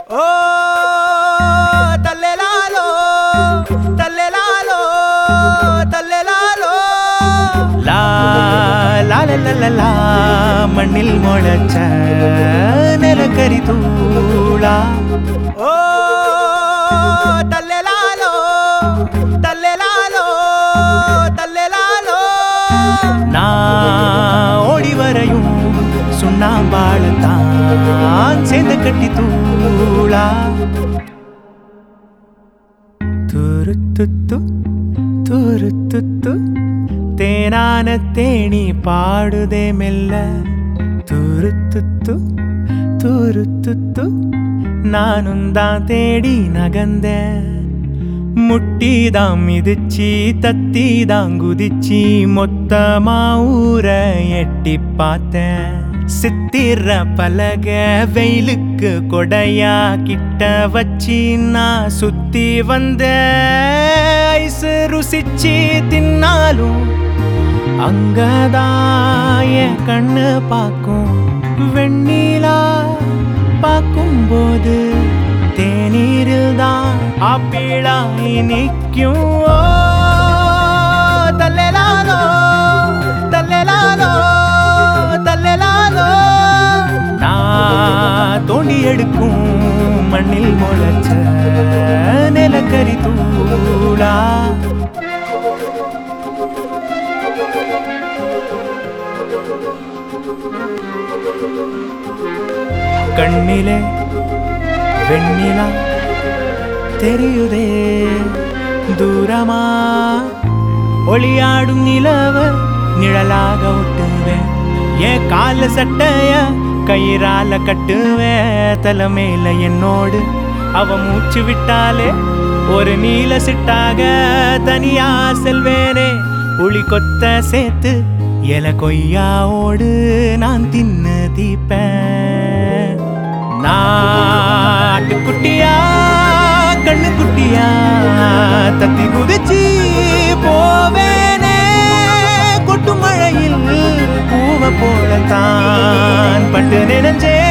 ఓ తల్లెలాలో తల్లెలాలో తల్లెలాలో லா லாலலலலா மண்ணில் முளைச்ச நிலக்கரி தூளா ఓ తల్లెలాలో తల్లెలాలో తల్లెలాలో நான் ஓடி வரையும் சுண்ணாம்பாளத்தான் சேர்ந்து கட்டி தூளா துருத்துத்து துருத்துத்து தேனான தேனி பாடுதே மெல்ல துருத்துத்து துருத்துத்து நானும் தான் தேடி நகந்தேன் முட்டிதான் மிதிச்சி தத்திதான் குதிச்சி மொத்தமா ஊர எட்டி பார்த்தேன் சித்திர பலக வெயிலுக்கு கொடையா கிட்ட வச்சி நான் சுத்தி வந்த ஐஸ் ருசிச்சி தின்னாலும் அங்கதான் என் கண்ணு பார்க்கும் வெண்ணிலா பார்க்கும்போது தேநீரில் தான் ஆப்பிளாய் நிற்கும் ஓ, தல்லெலாலோ தல்லெலாலோ தல்லெலாலோ நான் தோண்டி எடுக்கும் மண்ணில் முளைச்ச நிலக்கரி தூளா கண்ணிலே வெண்ணிலா தெரியுதே தூரமா ஒளியாடும் நிலவ நிழலாக ஒட்டுவேன் என் கால சட்டைய கயிறால கட்டுவேன் தலைமையில என்னோடு அவ மூச்சு விட்டாலே ஒரு நீல சிட்டாக தனியா செல்வேனே புளி கொத்த சேர்த்து எல கொய்யாவோடு நான் தின்னு தீப்பேன் நாட்டுக்குட்டியா கண்ணு குட்டியா தத்தி குதிச்சு போவேனே கொட்டு மழையில் பூவ போலத்தான் பட்டு நினைஞ்சே